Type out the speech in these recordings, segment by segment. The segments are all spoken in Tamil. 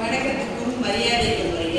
வணக்கத்துக்கும் மரியாதைக்கும் உரிய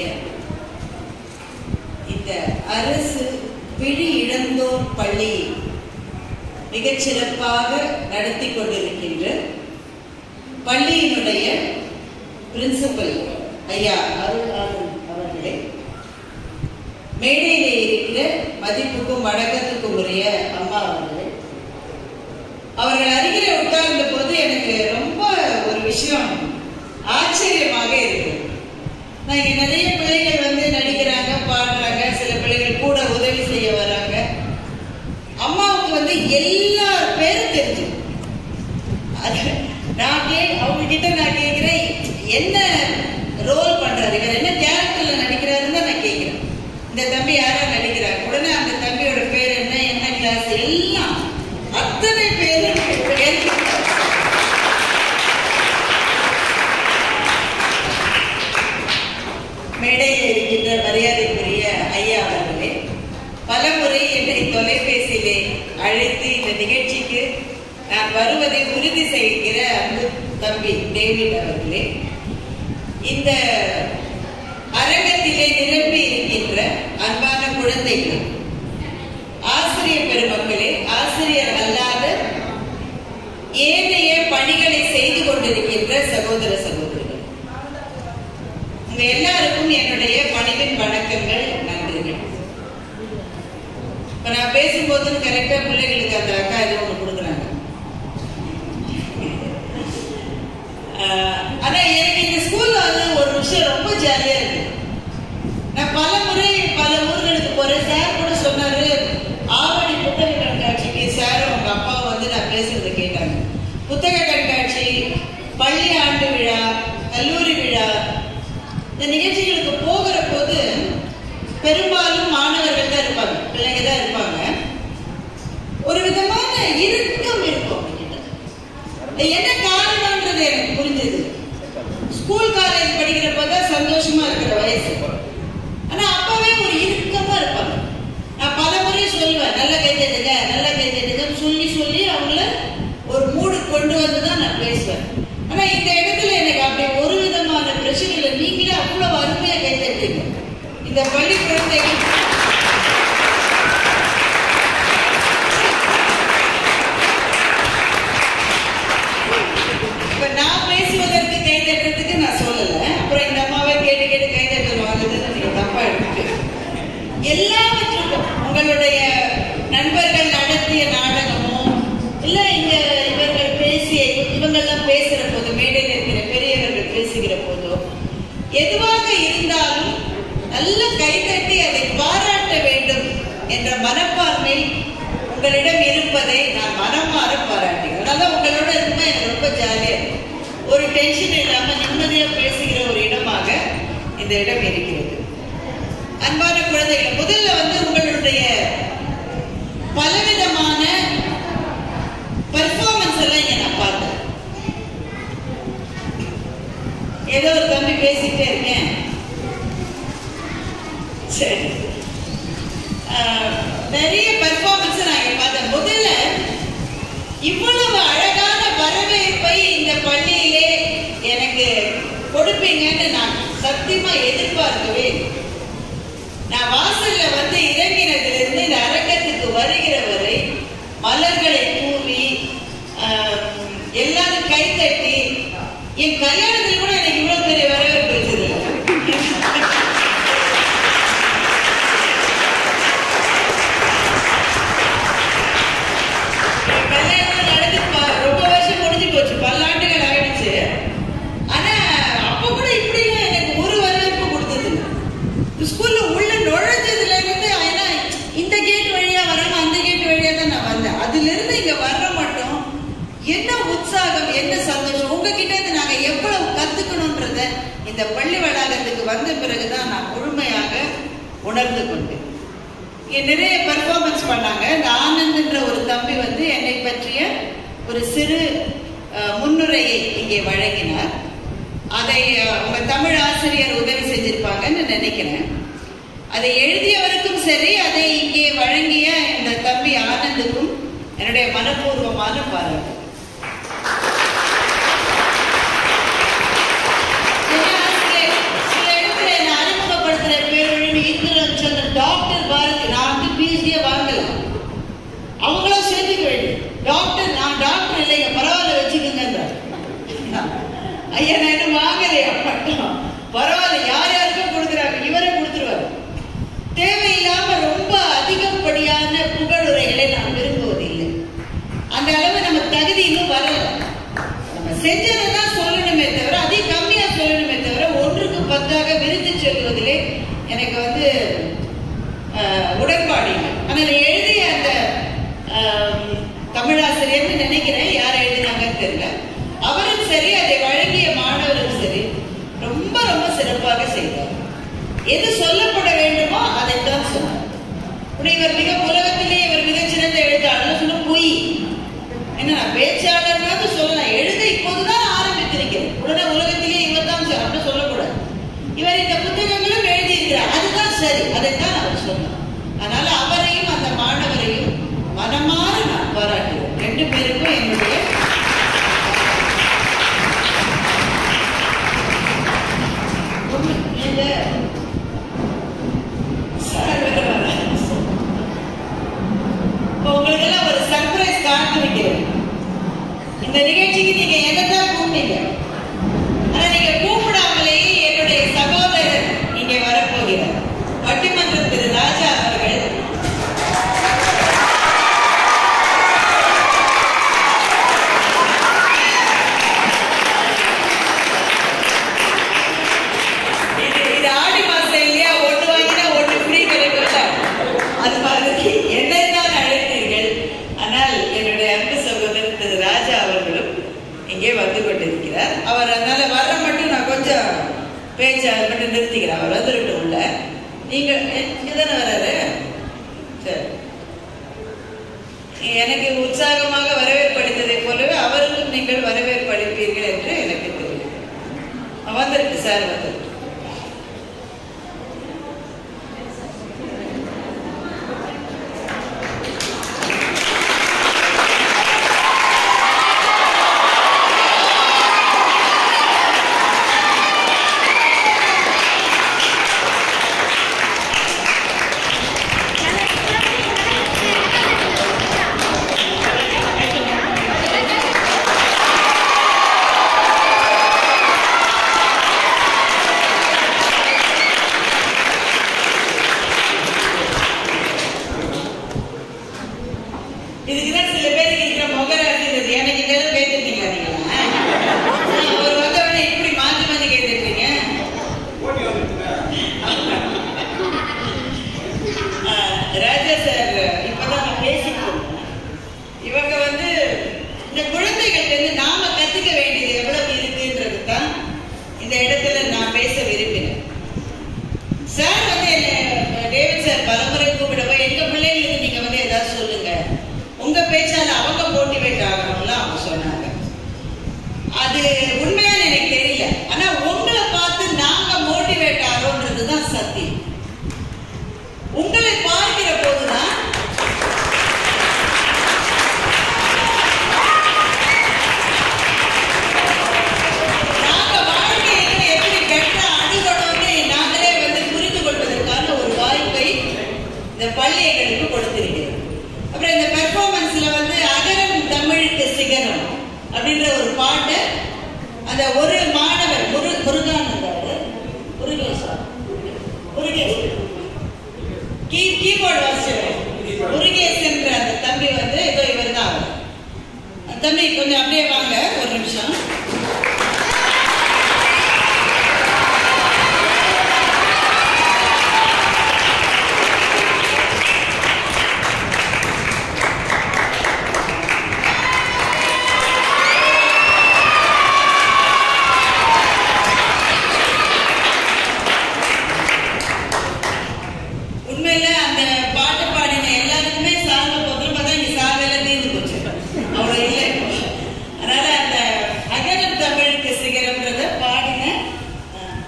இந்த அரசு விழி இழந்தோர் பள்ளியை மிகச் சிறப்பாக நடத்தி கொண்டிருக்கின்ற பள்ளியினுடைய பிரின்சிபல் ஐயா அருள் ஆனந்த் அவர்களே மேடையிலே இருக்கிற மதிப்புக்கும் வணக்கத்துக்கும் உரிய அம்மா அவர்களே அவர்கள் அருகிலே உட்கார்ந்த போது எனக்கு ரொம்ப ஒரு விஷயம் ஆச்சரியமாக இருக்கு நான் இங்க நிறைய பிள்ளைகள் வந்து நடிக்கிறாங்க பாடுறாங்க சில பிள்ளைகள் கூட உதவி செய்ய வராங்க அம்மாவுக்கு வந்து எல்லா பேரும் தெரிஞ்சு அது நான் கே அவங்க கிட்ட நான் கேட்கிறேன் என்ன ரோல் பண்றாரு இவர் என்ன கேரக்டர்ல நடிக்கிறாருன்னு தான் நான் கேட்கிறேன் இந்த தம்பி யாரா நடிக்கிறார் உடனே அந்த தம்பியோட பேர் என்ன என்ன கிளாஸ் எல்லாம் அத்தனை பேரும் கேள்வி மேடையில் இருக்கின்ற மரியாதைக்குரிய ஐயா அவர்களே பலமுறை என்னை தொலைபேசியிலே அழைத்து இந்த நிகழ்ச்சிக்கு நான் வருவதை உறுதி செய்கிற அன்பு தம்பி டேவிட் அவர்களே இந்த அரங்கத்திலே நிரம்பி இருக்கின்ற அன்பான குழந்தைகள் ஆசிரியர் பெருமக்களே ஆசிரியர் அல்லாத ஏனைய பணிகளை செய்து கொண்டிருக்கின்ற சகோதர சகோதரிகள் உங்க எல்லாருக்கும் என்னுடைய பணிவின் வணக்கங்கள் நன்றிகள் இப்ப நான் பேசும்போது கரெக்டா பிள்ளைகளுக்கு அந்த அக்கா இது ஒண்ணு கொடுக்குறாங்க ஆஹ், ஆனா எனக்கு இந்த ஸ்கூல்ல வந்து ஒரு விஷயம் ரொம்ப ஜாலியா இருக்கு நான் பல முறை பல ஊர்களுக்கு போறேன் சார் கூட சொன்னாரு ஆவணி புத்தக கண்காட்சிக்கு சார் உங்க அப்பா வந்து நான் பேசுறதை கேட்டாங்க புத்தக கண்காட்சி பள்ளி ஆண்டு விழா கல்லூரி விழா இந்த நிகழ்ச்சிகளுக்கு போகிற போது பெரும்பாலும் மாணவர்கள் தான் இருப்பாங்க பிள்ளைங்க தான் இருப்பாங்க ஒரு விதமான இறுக்கம் இருக்கும் அவங்ககிட்ட. என்ன காரணம்ன்றது எனக்கு புரிஞ்சது ஸ்கூல் காலேஜ் படிக்கிறப்ப தான் சந்தோஷமா இருக்கிற வயசு ஆனா அப்பவே ஒரு இறுக்கமா இருப்பாங்க நான் பல முறை சொல்லுவேன் நல்ல கை தட்டுங்க நல்ல கை தட்டுங்கன்னு சொல்லி சொல்லி அவங்கள ஒரு மூடு கொண்டு வந்து தான் நான் பேசுவேன் ஆனா இந்த இடத்துல எனக்கு அப்படி ஒரு விதமான பிரச்சனை இல்லை நீங்களே அவ்வளவு அருமையா கை தட்டுங்க இந்த பள்ளி குழந்தைகள் இப்ப நான் பேசுவதற்கு கை தட்டுறதுக்கு நான் சொல்லல அப்புறம் இந்த அம்மாவை கேட்டு கேட்டு கை தட்டல் வாங்குறதுன்னு நீங்க தப்பா எடுத்துட்டு எல்லாவற்றுக்கும் உங்களுடைய நண்பர்கள் நடத்திய நாடகமோ இல்ல இங்க இவர்கள் பேசிய இவங்கெல்லாம் பேசுற போது மேடையில் இருக்கிற பெரியவர்கள் பேசுகிற போதோ எதுவாக இருந்தாலும் நல்ல கைதட்டி அதை பாராட்ட வேண்டும் என்ற மனப்பான்மை உங்களிடம் இருப்பதை நான் மனமாற பாராட்டுகிறேன் அதனால உங்களோட இருக்கும்போது எனக்கு ரொம்ப ஜாலியா இருக்கு. ஒரு டென்ஷன் இல்லாம நிம்மதியா பேசுகிற ஒரு இடமாக இந்த இடம் இருக்கிறது அன்பான குழந்தைகள் முதல்ல வந்து உங்களுடைய பலவிதமான பெர்ஃபார்மன்ஸ் எல்லாம் இங்க நான் பார்த்தேன் ஏதோ ஒரு தம்பி பேசிட்டே இருக்கேன் சரி ஆஹ், நிறைய பெர்ஃபார்மன்ஸ் நான் இங்க பார்த்தேன் முதல்ல இவ்வளவு அழகான வரவேற்பை இந்த பள்ளியிலே எனக்கு கொடுப்பீங்கன்னு நான் சத்தியமா எதிர்பார்க்கவே இல்லை. நான் வாசல்ல வந்து இறங்கினதிலிருந்து இந்த அரங்கத்துக்கு வருகிற வரை மலர்களை தூவி ஆஹ், எல்லாரும் கைத்தட்டி என் கல்யாணத்தில் கூட எனக்கு இவ்வளவு பெரிய வரவேற்பு இருந்தது என் கல்யாணம் நடந்து ப- ரொம்ப வருஷம் முடிஞ்சு போச்சு பல்லாண்டுகள் ஆயிடுச்சு ஆனா அப்ப கூட இப்படி எல்லாம் எனக்கு ஒரு வரவேற்பு கொடுத்தது இல்ல. ஸ்கூல்ல உள்ள நுழைஞ்சதுல இருந்து ஏன்னா இந்த கேட் வழியா வராம அந்த கேட் வழியா தான் நான் வந்தேன் அதுல இருந்து இங்க வர்ற மட்டும் என்ன உற்சாகம் என்ன சந்தோஷம் உங்ககிட்ட இருந்து நாங்க எவ்வளவு கத்துக்கணும்ன்றத இந்த பள்ளி வளாகத்துக்கு வந்த பிறகுதான் நான் முழுமையாக உணர்ந்து கொண்டேன் இங்க நிறைய பெர்ஃபார்மன்ஸ் பண்ணாங்க இந்த ஆனந்த்ன்ற ஒரு தம்பி வந்து என்னை பற்றிய ஒரு சிறு அஹ், முன்னுரையை இங்கே வழங்கினார் அதை அஹ், உங்க தமிழ் ஆசிரியர் உதவி செஞ்சிருப்பாங்கன்னு நினைக்கிறேன் அதை எழுதியவருக்கும் சரி அதை இங்கே வழங்கிய இந்த தம்பி ஆனந்துக்கும் என்னுடைய மனப்பூர்வமான பாராட்டு என்ன ஆசிரியர் ஐயா நான் இன்னும் வாங்கலையா பட்டம் பரவாயில்ல யார் யாருக்கும் கொடுக்குறாங்க இவரே கொடுத்துருவாரு தேவையில்லாம ரொம்ப அதிகப்படியான புகழுரைகளை நான் விரும்புவதில்லை அந்த அளவு நம்ம தகுதி இன்னும் வரல நம்ம செஞ்சதை தான் சொல்லணுமே தவிர அதே கம்மியா சொல்லணுமே தவிர ஒன்றுக்கு பத்தாக விருது சொல்வதிலே எனக்கு வந்து ஆஹ், உடன்பாடு இல்லை ஆனால் எழுதிய அந்த ஆஹ், தமிழாசிரியர்னு நினைக்கிறேன் யார் எழுதினாங்கன்னு தெரியல அவரும் சரி அதை வழங்கிய மாணவரும் சரி ரொம்ப ரொம்ப சிறப்பாக செய்தார் எது சொல்லப்பட வேண்டுமோ அதைத்தான் சொன்னார் இப்படி இவர் மிக உலகத்திலே இவர் மிகச்சிறந்த எழுத்தாளர் சொன்ன பொய் என்ன நான் பேச்சாளர்னாவது சொல்லலாம் எழுத இப்போதுதான் ஆரம்பித்திருக்கிறேன் உடனே உலகத்திலே இவர் தான் அப்படின்னு சொல்லக்கூடாது இவர் இந்த புத்தகங்களும் எழுதியிருக்கிறார் அதுதான் சரி அதைத்தான் அவர் சொன்னார் அதனால அவரையும் அந்த மாணவரையும் மனமாற நான் பாராட்டுகிறேன் ரெண்டு பேருக்கும் என்னுடைய உண்மை. நீங்க சார் வேற வராரு. இப்போ உங்களுக்கெல்லாம் ஒரு சர்ப்ரைஸ் காத்திருக்கிறேன் இந்த நிகழ்ச்சிக்கு நீங்க என்னதான் கூப்பிட்டீங்க ஆனா நீங்க கூப்பிடாமலேயே என்னுடைய சகோதரர் இங்கே வரப்போகிறார் பட்டிமன்றம் திரு ராஜா அவர்கள் இது இது ஆடி மாசம் இல்லையா ஒண்ணு வாங்கினா ஒண்ணு ஃப்ரீ கிடைக்கும்ல அது மாதிரி என்னை தான் அழைத்தீர்கள் ஆனால் என்னுடைய அன்பு சகோதரர் திரு ராஜா அவர்களும் இங்கே வந்து கொண்டிருக்கிறார் அவர் அதனால வர மட்டும் நான் கொஞ்சம் பேச்சை அதை மட்டும் நிறுத்திக்கிறேன் அவர் வந்துட்டு உள்ள நீங்க இங்கே தானே வராரு சரி எனக்கு உற்சாகமாக வரவேற்பளித்ததை போலவே அவருக்கும் நீங்கள் வரவேற்பளிப்பீர்கள் என்று எனக்கு தெரியும் வந்துருக்கு சார் வந்துருக்கு இதுக்குதான் சில பேருக்கு இருக்கிற முகராசி இருக்குது எனக்கு இதெல்லாம் கேட்டுட்டீங்களா நீங்க ஒரு வந்தவொடனே இப்படி மாத்தி மாத்தி கேட்டுருக்கீங்க ராஜா சார் இப்பதான் நான் பேசிட்டு இருந்தேன். இவங்க வந்து இந்த குழந்தைகள்ட்ட இருந்து நாம கத்துக்க வேண்டியது எவ்வளவு இருக்குன்றது தான் இந்த இடத்துல நான் பேச விரும்பினேன் சார் வந்து என்ன டேவிட் சார் பலமுறை கூப்பிடவோ எங்க பிள்ளைங்களுக்கு நீங்க வந்து ஏதாவது சொல்லுங்க உங்க பேச்சால அவங்க மோட்டிவேட் ஆகணும்ல அவங்க சொன்னாங்க அது உண்மையான எனக்கு தெரியல ஆனா உங்களை பார்த்து நாங்க மோட்டிவேட் ஆகிறோன்றது தான் சத்தியம் உங்களை பார்க்கிற போதுதான் நாங்க வாழ்க்கையில எப்படி பெட்டரா அணுகணும்னு நாங்களே வந்து புரிந்து கொள்வதற்கான ஒரு வாய்ப்பை இந்த பள்ளி எங்களுக்கு கொடுத்திருக்கிறது அப்புறம் இந்த பெர்ஃபார்மன்ஸ்ல வந்து அகரம் தமிழுக்கு சிகரம் அப்படின்ற ஒரு பாட்டு அந்த ஒரு மாணவர் முரு முருகானந்தாரு முருகேசா முருகேசன் கீ கீபோர்டு வாசிச்சவர் முருகேசன்ற அந்த தம்பி வந்து ஏதோ இவர் தான் அவர் தம்பி கொஞ்சம் அப்படியே வாங்க ஒரு நிமிஷம் உண்மையில அந்த பாட்டு பாடின எல்லாருக்குமே சார்ப போதும் பார்த்தா இங்க சார்பெல்லாம் தீர்ந்து போச்சு அவ்வளவு இல்லை இப்போ. அதனால அந்த அகரம் தமிழுக்கு சிகரம்ன்றத பாடின அஹ்,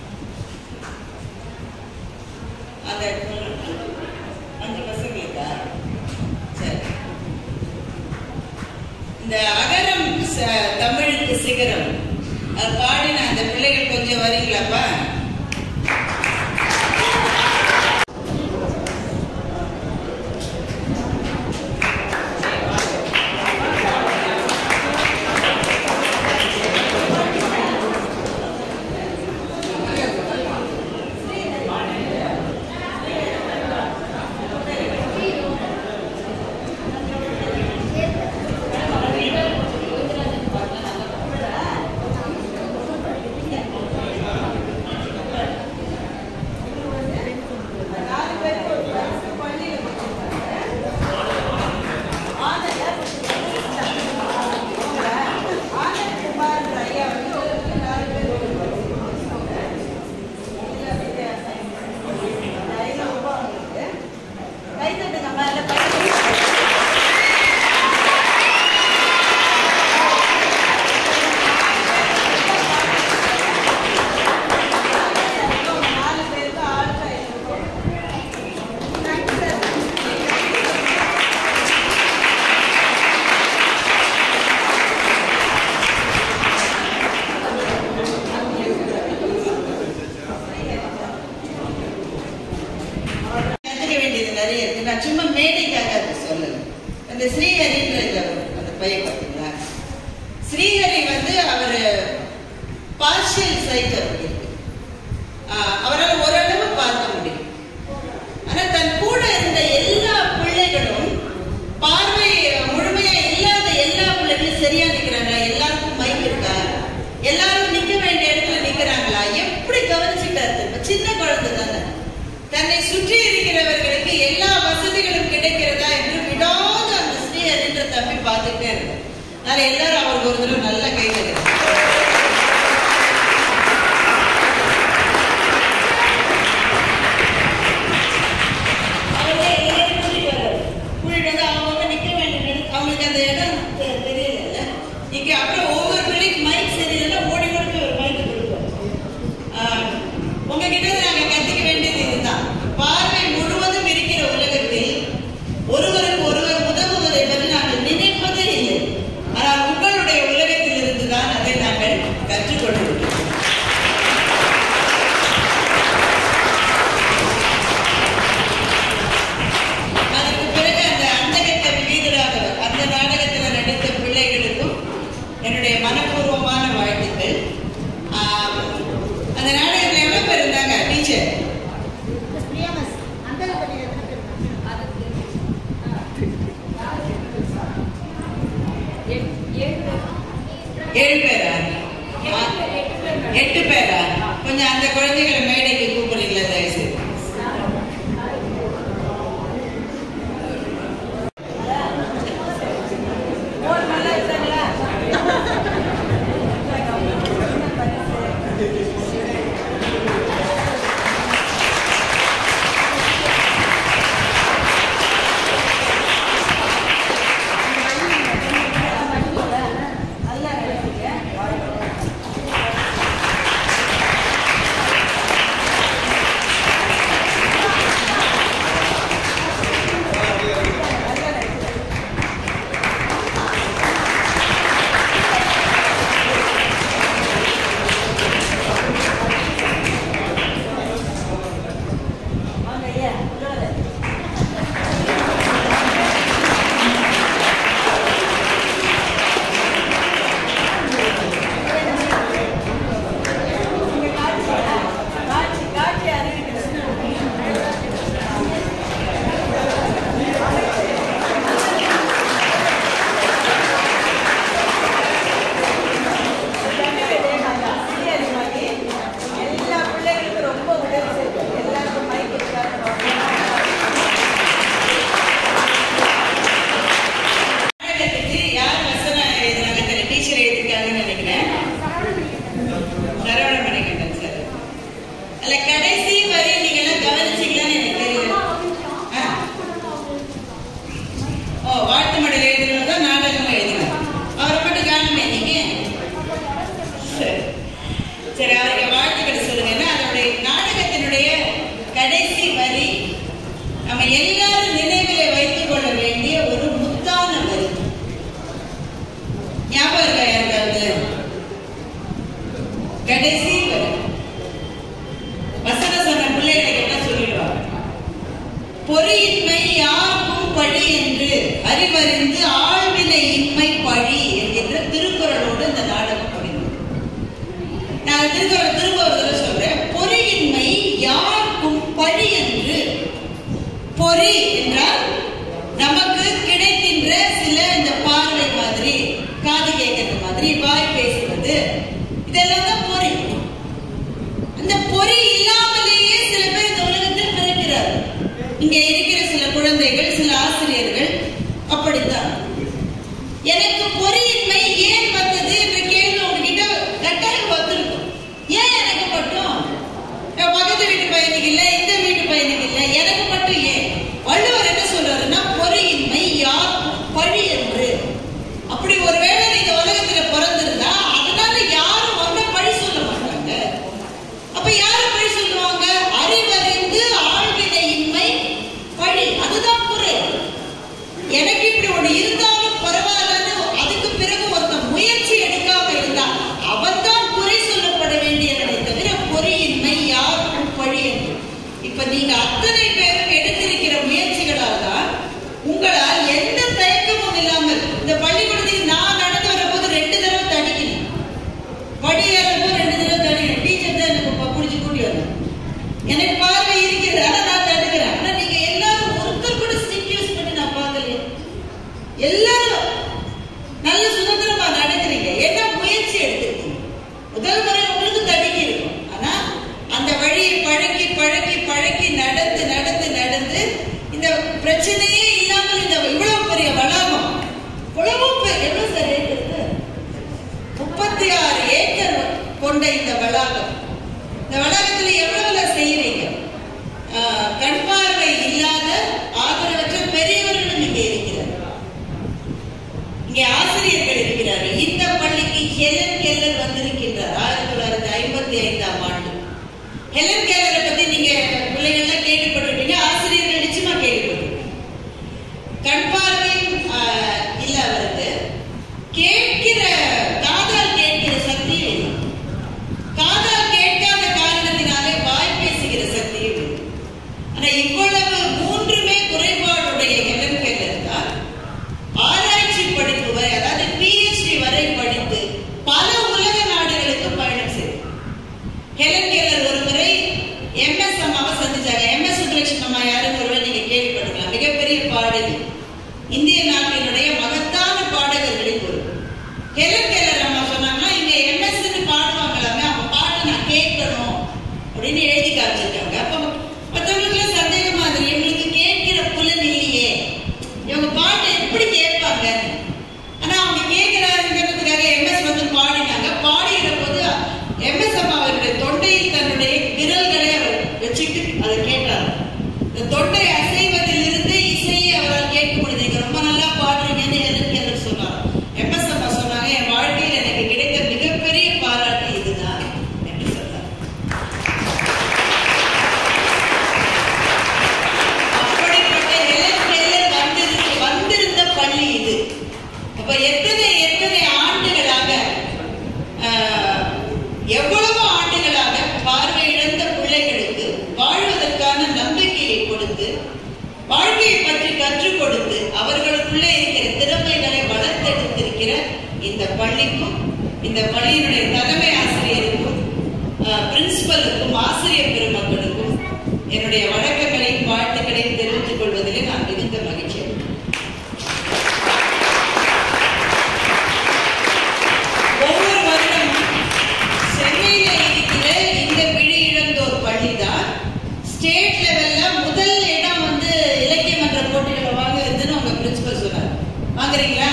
அந்த அஞ்சு பசங்களுக்கா சரி இந்த அகரம் ச- தமிழுக்கு சிகரம் அது பாடின அந்த பிள்ளைகள் கொஞ்சம் வரீங்களாப்பா அதனால எல்லாரும் அவருக்கு ஒரு தடவை நல்ல கை தட்டுங்க. அவரே எல்லாரையும் கூட்டிட்டு வர்றாரு. கூட்டிட்டு வந்து அவங்கவங்க நிக்க வேண்டிய இடம், அவங்களுக்கு அந்த இடம் தெ- தெரியல இங்க அப்புறம் ஒவ்வொரு பிள்ளைக்கு மைக் சரியில்லைன்னா ஓடி ஓடி போய் ஒரு மைக் கொடுப்போம் ஆஹ், உங்ககிட்ட இருந்து நாங்க கத்துக்க வேண்டியது இதுதான் பார்வை முழுவதும் இருக்கிற உலகத்தில் ஒருவருக்கு ஒருவர் உதவுவதை பற்றி நாங்கள் நினைப்பதே இல்லை ஆனால் உங்களுடைய உலகத்தில் இருந்துதான் அதை நாங்கள் கற்றுக்கொண்டிருக்கிறோம் அதற்கு பிறகு அந்த அந்தகத்தை வீதராக அந்த நாடகத்தில் நடித்த பிள்ளைகளுக்கும் என்னுடைய மனப்பூர்வமான வாழ்த்துக்கள் ஆம், அந்த நாடகத்தில் எவ்வளவு பேர் இருந்தாங்க டீச்சர் பிரியாமஸ் அந்த பத்தி எத்தனை பேர் ஏழு பேரா ஆ, எட்டு பேரா கொஞ்சம் அந்த குழந்தைகளை மேடைக்கு கூப்பிடுறீங்களா தயவுசெய்து எல்லா பிள்ளைகளுக்கும் ரொம்ப உதவி செய்யும் எல்லாருக்கும் மைக் இருக்காங்க நாடகத்துக்கு யார் வசனம் எழுதுனாங்க தெரியல டீச்சர் எழுதிருக்காங்கன்னு நினைக்கிறேன் சரவண மணிகண்டன் சார் அல்ல கடைசி வரி நீங்க எல்லாம் கவனிச்சீங்களான்னு எனக்கு தெரியல ஆ. ஓ வாழ்த்து மடல் எழுதுனவர் தான் நாடகமும் எழுதினார் அவரை மட்டும் காணுமே நீங்க சரி சரி அவருக்கு வாழ்த்துக்கள் சொல்லுங்க ஏன்னா அதனுடைய நாடகத்தினுடைய கடைசி வரி நம்ம எல்லாரும் நினைவிலே வைத்துக் கொள்ள வேண்டிய ஒரு முத்தான வரி ஞாபகம் இருக்கா யாருக்காவது கடைசி வரி வசனம் சொன்ன பிள்ளைகளை கேட்டா சொல்லிடுவாங்க பொறியின்மை யாருக்கும் பழி என்று அறிவறிந்து ஆழ்வினை இன்மை பழி என்கின்ற திருக்குறளோடு இந்த நாடகம் முடிந்தது நான் திருக்குறள் திரும்ப ஒரு தடவை சொல்றேன் பொறியின்மை யாருக்கும் பழி என்று பொறி என்றால் நமக்கு கிடைக்கின்ற சில இந்த பார்வை மாதிரி காது கேட்கறது மாதிரி வாய் பேசுவது இதெல்லாம் தான் பொறி அந்த பொறி இல்லாமலேயே சில பேர் இந்த உலகத்தில் பிறக்கிறார்கள் இங்க இருக்கிற சில குழந்தைகள் சில ஆசிரியர்கள் அப்படித்தான் எனக்கு பொறியின்மை ஏன் வந்தது என்ற கேள்வி உங்ககிட்ட கட்டாயம் வந்திருக்கும் ஏன் எனக்கு மட்டும் என் பக்கத்து வீட்டு பையனுக்கு இல்ல இந்த வீட்டு பையனுக்கு இல்ல எனக்கு மட்டும் ஏன் வள்ளுவர் இந்த வளாகம் இந்த வளாகத்துல எவ்வளவு செய்யறீங்க ஆஹ், கண் பார்வை இல்லாத ஆதரவற்ற பெரியவர்களும் இங்கே இருக்கிறார் இங்கே ஆசிரியர்கள் இருக்கிறார்கள் இந்த பள்ளிக்கு ஹெலன் கெல்லர் வந்திருக்கின்றார் ஆயிரத்தி தொள்ளாயிரத்தி ஐம்பத்தி ஐந்தாம் ஆண்டு ஹெலன் கெல்லரை பத்தி நீங்க பிள்ளைகள்லாம் கேள்விப்பட்டிருப்பீங்க ஆசிரியர்கள் நிச்சயமா கேள்விப்பட்டிருப்பீங்க கண் பார்வை ஆஹ், இல்ல அவருக்கு கேட்கிற காதால் கேட்கிற சக்தி இல்லை. காதால் கேட்காத காரணத்தினாலே வாய் பேசுகிற சக்தியும் இல்லை. ஆனா இவ்வளவு மூன்றுமே குறைபாடுடைய ஹெலன் கெல்லர் தான் ஆராய்ச்சி படிப்பு வரை அதாவது பிஹெச்டி வரை படித்து பல உலக நாடுகளுக்கு பயணம் செய்தார் ஹெலன் கெல்லர் ஒரு முறை எம்எஸ் அம்மாவை சந்திச்சாங்க எம்எஸ் சுப்புலட்சுமி அம்மா யாருன்னு ஒருவேளை நீங்க கேள்விப்பட்டிருக்கலாம் மிகப்பெரிய பாடகி இந்திய நாட்டினுடைய மகத்தான பாடகர்களில் ஒரு ஹெலன் கெல்லர் அம்மா சொன்னாங்கன்னா இங்க எம்எஸ் பாடுவாங்களாமே அவங்க பாட்டு நான் கேட்கணும் அப்படின்னு எழுதி காமிச்சிருக்காங்க அப்ப மற்றவங்களுக்கு சந்தேகமா இருந்தது இவங்களுக்கு கேட்கிற புலன் இல்லையே இவங்க பாட்டு எப்படி கேட்பாங்க ஆனா அவங்க கேட்கிறாங்கிறதுக்காக எம்எஸ் வந்து பாடினாங்க பாடுகிற போது எம்எஸ் அம்மா அவருடைய தொண்டையில் தன்னுடைய விரல்களை அவர் வச்சுட்டு அதை கேட்டார் இந்த தொண்டை அசைவதில் இருந்து இசையை அவரால் கேட்க முடியுது நீங்க ரொம்ப நல்லா பாடுறீங்கன்னு எனக்கு எனக்கு சொன்னார் எம்எஸ் அம்மா சொன்னாங்க என் வாழ்க்கையில் எனக்கு கிடைத்த மிகப்பெரிய பாராட்டு இதுதான் என்று சொன்னார் அப்படிப்பட்ட ஹெலன் கெல்லர் வந்திருந்து வந்திருந்த பள்ளி இது அப்ப எத்தனை எத்தனை ஆண்டுகளாக ஆஹ், எவ்வளவு ஆண்டுகளாக பார்வை இழந்த பிள்ளைகளுக்கு வாழ்வதற்கான நம்பிக்கையை கொடுத்து வாழ்க்கையை பற்றி கற்றுக் கொடுத்து அவர்களுக்குள்ளே இருக்கிற திறமைகளை வளர்த்தெடுத்திருக்கிற இந்த பள்ளிக்கும் இந்த பள்ளியினுடைய தலைமை ஆசிரியருக்கும் பிரின்சிபலுக்கும் ஆசிரியர் பெருமக்களுக்கும் என்னுடைய வணக்கங்களையும் வாழ்த்துக்களையும் தெரிவித்துக் கொள்வதிலே நான் மிகுந்த மகிழ்ச்சி அடைகிறேன். ஒவ்வொரு வருடமும் சென்னையில இருக்கிற இந்த விழி இழந்தோர் பள்ளிதான் ஸ்டேட் லெவல்ல முதல் இடம் வந்து இலக்கிய மன்ற போட்டிகளை வாங்குறதுன்னு உங்க பிரின்சிபல் சொன்னார் வாங்குறீங்களா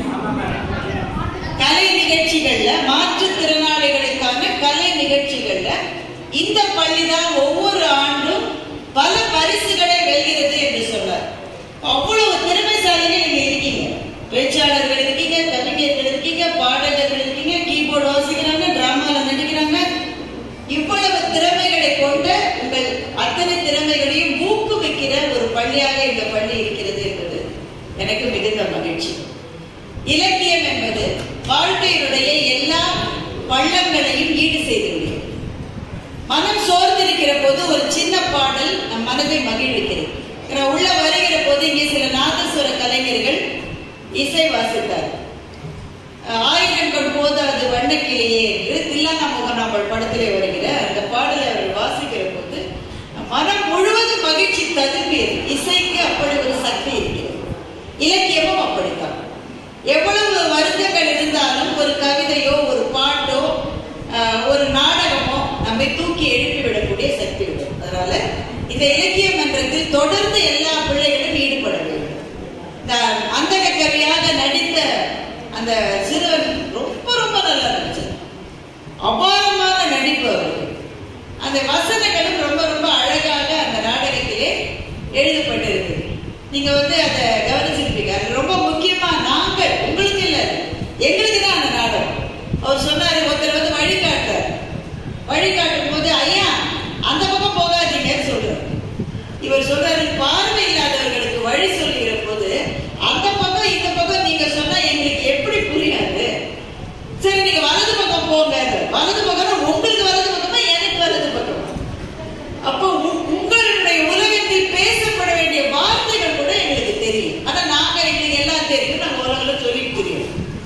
கலை நிகழ்ச்சிகள்ல மாற்றுத்திறனாளிகளுக்கான கலை நிகழ்ச்சிகள்ல இந்த பள்ளிதான் ஒவ்வொரு ஆண்டும் பல பரிசுகளை வெல்கிறது என்று சொன்னார் அவ்வளவு திறமைசாலிகள் நீங்க இருக்கீங்க பேச்சாளர்கள் இருக்கீங்க கவிஞர்கள் இருக்கீங்க பாடகர்கள் இருக்கீங்க கீபோர்டு வாசிக்கிறாங்க டிராமால நடிக்கிறாங்க இவ்வளவு திறமைகளை கொண்ட உங்கள் அத்தனை திறமைகளையும் ஊக்குவிக்கிற ஒரு பள்ளியாக இந்த பள்ளி இருக்கிறது என்பது எனக்கு மிகுந்த மகிழ்ச்சி இலக்கியம் என்பது வாழ்க்கையினுடைய எல்லா பள்ளங்களையும் ஈடு செய்து விடுகிறது மனம் சோர்ந்திருக்கிற போது ஒரு சின்ன பாடல் நம் மனதை மகிழ்விக்கிறது நான் உள்ள வருகிற போது இங்கே சில நாதஸ்வர கலைஞர்கள் இசை வாசித்தார் அஹ் ஆயிரங்கள் போதாது வண்ணக்கிளியே என்று தில்லானா முகநாமல் படத்திலே வருகிற அந்த பாடலை அவர்கள் வாசிக்கிற போது மனம் முழுவதும் மகிழ்ச்சி ததும்பியது இசைக்கு அப்படி ஒரு சக்தி இருக்கிறது இலக்கியமும் அப்படித்தான் எவ்வளவு வருத்தங்கள் இருந்தாலும் ஒரு கவிதையோ ஒரு பாட்டோ ஆஹ், ஒரு நாடகமோ நம்மை தூக்கி எழுப்பிவிடக்கூடிய சக்தி உண்டு அதனால இந்த இலக்கிய மன்றத்தில் தொடர்ந்து எல்லா பிள்ளைகளும் ஈடுபட வேண்டும் இந்த அந்தக கவியாக நடித்த அந்த சிறுவன் ரொம்ப ரொம்ப நல்லா நடிச்சார் அபாரமான நடிப்பு அவருக்கு அந்த வசனங்களும் ரொம்ப ரொம்ப அழகாக அந்த நாடகத்திலே எழுதப்பட்டிருக்கு நீங்க வந்து அதை கவனிச்சிருப்பீங்க அது ரொம்ப முக்கியமா நாங்கள் உங்களுக்கு இல்ல அது. எங்களுக்கு தான் அந்த நாடகம் அவர் சொன்னாரு ஒருத்தர் வந்து வழிகாட்டார் வழிகாட்டும் போது ஐயா அந்த பக்கம் போகாதீங்கன்னு சொல்றாரு இவர் சொல்றாரு பார்வை இல்லாதவர்களுக்கு வழி சொல்லுகிற போது அந்த பக்கம் இந்த பக்கம் நீங்க சொன்னா எங்களுக்கு எப்படி புரியாது சரி நீங்க வலது பக்கம் போங்க வலது பக்கம்னா உங்களுக்கு வலது பக்கமா எனக்கு வலது பக்கமா அப்போ உ- உங்களுடைய உலகத்தில் பேசப்பட வேண்டிய வார்த்தைகள் கூட எங்களுக்கு தெரியும் ஆனா நாங்க எங்களுக்கு எல்லாம் தெரியும் நாங்க உலகத்துல சொல்லிட்டு தெரியும்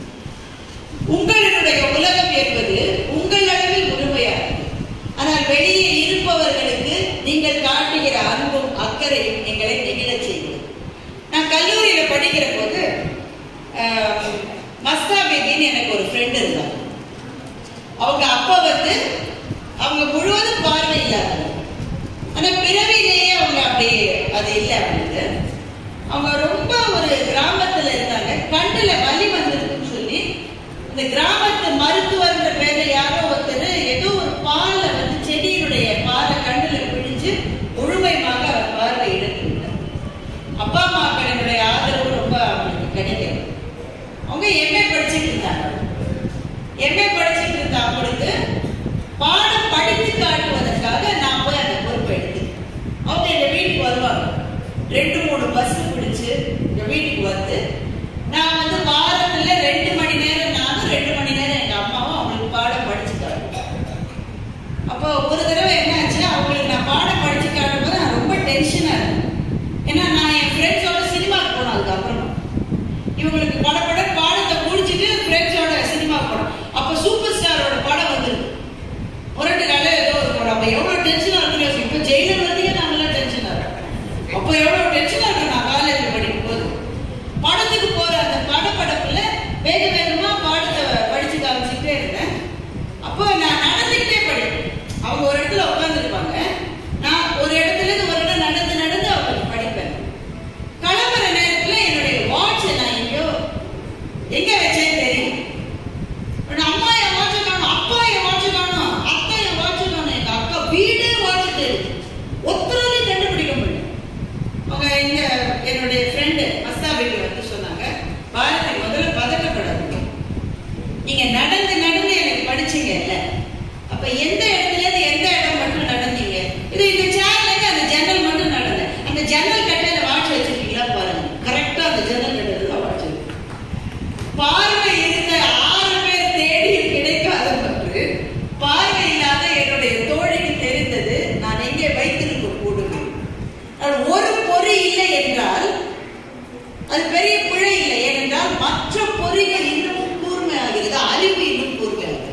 உங்களுடைய உலகம் என்பது உங்கள் அளவில் முழுமையானது ஆனால் வெளியே இருப்பவர்களுக்கு நீங்கள் காட்டுகிற அன்பும் அக்கறையும் எங்களை நெகிழச் செய்கிறது நான் கல்லூரியில படிக்கிற போது ஆஹ், மஸ்தா பேபின்னு எனக்கு ஒரு ஃப்ரெண்ட் இருந்தாங்க அவங்க அப்பா வந்து அவங்க முழுவதும் பார்வை இல்லாதவங்க ஆனா பிறவிலேயே அவங்க அப்படி அது இல்லை அவங்களுக்கு அவங்க ரொம்ப ஒரு கிராமத்துல இருந்தாங்க கண்ணுல வலி வந்திருக்குன்னு சொல்லி இந்த கிராமத்து மருத்துவர்ன்ற பேர்ல யாரோ ஒருத்தர் எங்க அப்போ ஒரு தடவை என்னாச்சு அவங்களுக்கு நான் பாடம் படிச்சு காட்டும்போது நான் ரொம்ப டென்ஷனாக இருந்தேன் ஏன்னா நான் என் ஃப்ரெண்ட்ஸோட சினிமாவுக்கு போனேன் அதுக்கப்புறமா இவங்களுக்கு பட பட பாடத்தை முடிச்சிட்டு ஃப்ரெண்ட்ஸோட சினிமா போனோம் அப்போ சூப்பர் ஸ்டாரோட படம் வந்திருக்கு முரட்டு கலை ஏதோ ஒரு படம் அப்போ எவ்வளோ டென்ஷனாக இருக்குன்னு யோசிச்சு இப்போ ஜெயிலர் வந்தீங்க நாங்களாம் டென்ஷனாக இருக்கோம் அப்போ எவ்வளோ டென்ஷனாக இருக்கும் நான் காலேஜில் படிக்கும் போது படத்துக்கு போகிற அந்த படப்படப்புல வேக வேகமாக பாடத்தை படிச்சு காமிச்சிட்டே இருந்தேன் அப்போ நான் நடந்துக்கிட்டே படிப்பேன் அவங்க ஒரு இடத்துல உட்காந்துருப்பாங்க நான் ஒரு இடத்துல இருந்து ஒரு இடம் நடந்து நடந்து அவங்களுக்கு படிப்பேன் கிளம்புற நேரத்துல என்னுடைய வாட்சை நான் எங்கேயோ எங்க வச்சேன்னு தெரியும் உடனே அம்மா என் வாட்சை காணும் அப்பா என் வாட்சை காணும் அத்தை என் வாட்சை காணும் எங்க அக்கா வீடே வாட்சை தெரியும் ஒத்தராலையும் கண்டுபிடிக்க முடியும் அவங்க எங்க என்னுடைய ஃப்ரெண்டு மஸ்தாபிக்கு வந்து சொன்னாங்க பாரதி முதல்ல பதட்டப்படாதீங்க நீங்க நடந்து நடந்து எனக்கு படிச்சீங்கல்ல அப்ப எந்த இடத்துல இருந்து எந்த இடம் மட்டும் நடந்தீங்க இது இந்த சேர்ல இருந்து அந்த ஜன்னல் மட்டும் நடந்தேன் அந்த ஜன்னல் கட்டையில வாட்ச் வச்சிருக்கீங்களா பாருங்க கரெக்டா அந்த ஜன்னல் கட்டையில தான் வாட்ச் இருக்கு பார்வை இருந்த ஆறு பேர் தேடி கிடைக்காத ஒன்று பார்வை இல்லாத என்னுடைய தோழிக்கு தெரிந்தது நான் எங்கே வைத்திருக்க கூடுமே அது ஒரு பொறி இல்லை என்றால் அது பெரிய பிழை இல்லை ஏனென்றால் மற்ற பொறிகள் இன்னமும் கூர்மையாகிறது அறிவு இன்னும் கூர்மையாகிறது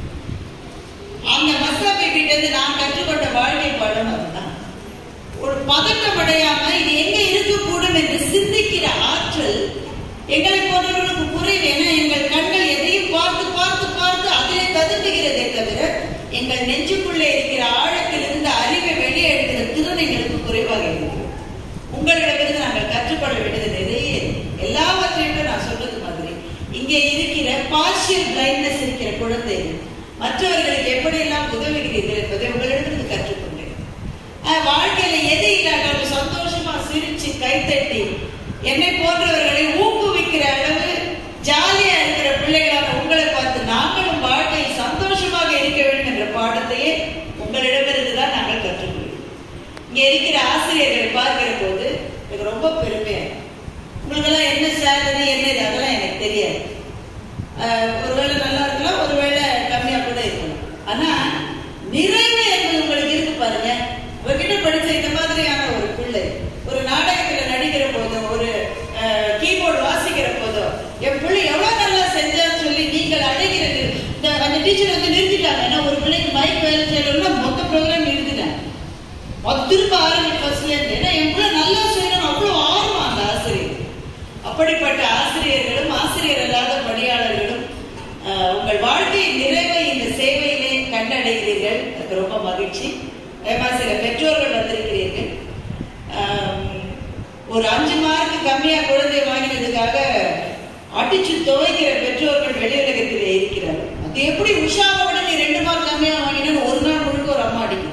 அந்த மசாபி கிட்ட இருந்து நான் கற்றுக்கொண்ட வாழ்க்கை பாடம் அதுதான் ஒரு பதட்டம் அடையாம இது எங்க இருக்கக்கூடும் என்று சிந்திக்கிற ஆற்றல் எங்களை போன்றவர்களுக்கு குறைவு ஏன்னா எங்கள் கண்கள் எதையும் பார்த்து பார்த்து பார்த்து அதிலே ததும்புகிறதே தவிர எங்கள் நெஞ்சுக்குள்ளே இருக்கிற ஆழத்தில் இருந்த அறிவை வெளியே எடுக்கிற திறன் எங்களுக்கு குறைவாக இருக்கிறது உங்களிடமிருந்து நாங்கள் கற்றுக்கொள்ள வேண்டியது நிறைய இருக்கு. எல்லாவற்றையும் நான் சொன்னது மாதிரி இங்கே இருக்கிற பார்ஷியல் பிளைண்ட்னஸ் இருக்கிற குழந்தைகள் மற்றவர்களுக்கு எப்படியெல்லாம் உதவுகிறீர்கள் என்பதை உங்களிடமிருந்து கற்றுக்கொண்டேன் ஆஹ் வாழ்க்கையில எது இல்லாட்டாலும் சந்தோஷமா சிரிச்சு கைத்தட்டி என்னை போன்றவர்களை ஊக்குவிக்கிற அளவு ஜாலியா இருக்கிற பிள்ளைகளான உங்களை பார்த்து நாங்களும் வாழ்க்கையில் சந்தோஷமாக இருக்க வேண்டும் என்ற பாடத்தையே உங்களிடமிருந்து தான் நாங்கள் கற்றுக்கொள்கிறோம் இங்க இருக்கிற ஆசிரியர்களை பார்க்கிற போது எனக்கு ரொம்ப பெருமையா இருக்கு. உங்களுக்கெல்லாம் என்ன சேலரி என்ன இது அதெல்லாம் எனக்கு தெரியாது ஆஹ் ஒருவேளை நல்லா இருக்கலாம் ஒருவேளை கம்மியா கூட இருக்கலாம் ஆனா நிறைவு என்பது உங்களுக்கு இருக்கு பாருங்க உங்ககிட்ட படிச்ச இந்த மாதிரியான ஒரு பிள்ளை ஒரு நாடகத்துல நடிக்கிற போதோ ஒரு கீபோர்டு வாசிக்கிற போதோ என் பிள்ளை எவ்வளவு நல்லா செஞ்சான்னு சொல்லி நீங்கள் அழைக்கிறது இந்த அந்த டீச்சர் வந்து நிறுத்திட்டாங்க ஏன்னா ஒரு பிள்ளைக்கு மைக் வேலை செய்யணும்னா மொத்த ப்ரோக்ராம் நிறுத்திட்டாங்க அது திரும்ப ஆரம்பி ஃபர்ஸ்ட்ல இருந்து ஏன்னா என் பிள்ளை நல்லா செய்யணும் அவ்வளவு ஆர்வம் அந்த ஆசிரியர் அப்படிப்பட்ட ஆசிரியர்களும் ஆசிரியர் அல்லாத பணியாளர்களும் ஆஹ், உங்கள் வாழ்க்கையின் நிறைவை இந்த சேவையிலே கண்டடைகிறீர்கள் அதுக்கு ரொம்ப மகிழ்ச்சி அதேமா சில பெற்றோர்கள் வந்திருக்கிறீர்கள் ஆம், ஒரு அஞ்சு மார்க் கம்மியா குழந்தை வாங்கினதுக்காக அடிச்சு துவைக்கிற பெற்றோர்கள் வெளியுலகத்திலே இருக்கிறார்கள் அது எப்படி உஷாவை விட நீ ரெண்டு மார்க் கம்மியா வாங்கினு ஒரு நாள் முழுக்க ஒரு அம்மா அடிக்கும்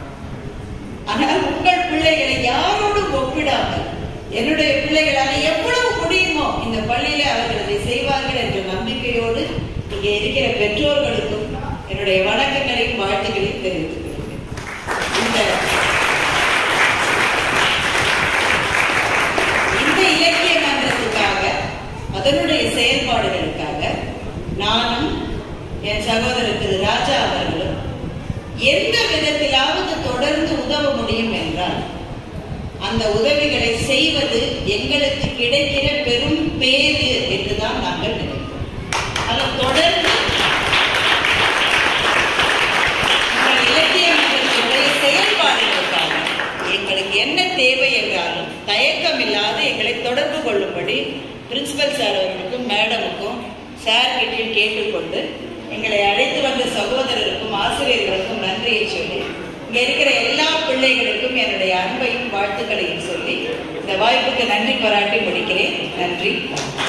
ஆனால் உங்கள் பிள்ளைகளை யாரோடும் ஒப்பிடாமல் என்னுடைய பிள்ளைகளால் எவ்வளவு முடியுமோ இந்த பள்ளியில அவர்கள் அதை செய்வார்கள் என்ற நம்பிக்கையோடு இங்கே இருக்கிற பெற்றோர்களுக்கும் என்னுடைய வணக்கங்களையும் வாழ்த்துக்களையும் தெரிவித்துக் கொள்கிறேன் இந்த இந்த இலக்கிய மன்றத்துக்காக அதனுடைய செயல்பாடுகளுக்காக நானும் என் சகோதரர் திரு ராஜா அவர்களும் எந்த விதத்திலாவது தொடர்ந்து உதவ முடியும் என்றால் அந்த உதவிகளை செய்வது எங்களுக்கு கிடைக்கிற பெரும் பேறு என்றுதான் நாங்கள் நினைக்கிறோம் அதை தொடர்ந்து உங்கள் இலக்கிய மன்றத்தினுடைய செயல்பாடுகளுக்காக எங்களுக்கு என்ன தேவை என்றாலும் தயக்கம் இல்லாது எங்களை தொடர்பு கொள்ளும்படி பிரின்சிபல் சார் அவர்களுக்கும் மேடமுக்கும் சார் கிட்டையும் கேட்டுக்கொண்டு எங்களை அழைத்து வந்த சகோதரருக்கும் ஆசிரியர்களுக்கும் நன்றியை சொல்லி இங்க இருக்கிற எல்லா பிள்ளைகளுக்கும் என்னுடைய அன்பையும் வாழ்த்துக்களையும் சொல்லி இந்த வாய்ப்புக்கு நன்றி பாராட்டி முடிக்கிறேன் நன்றி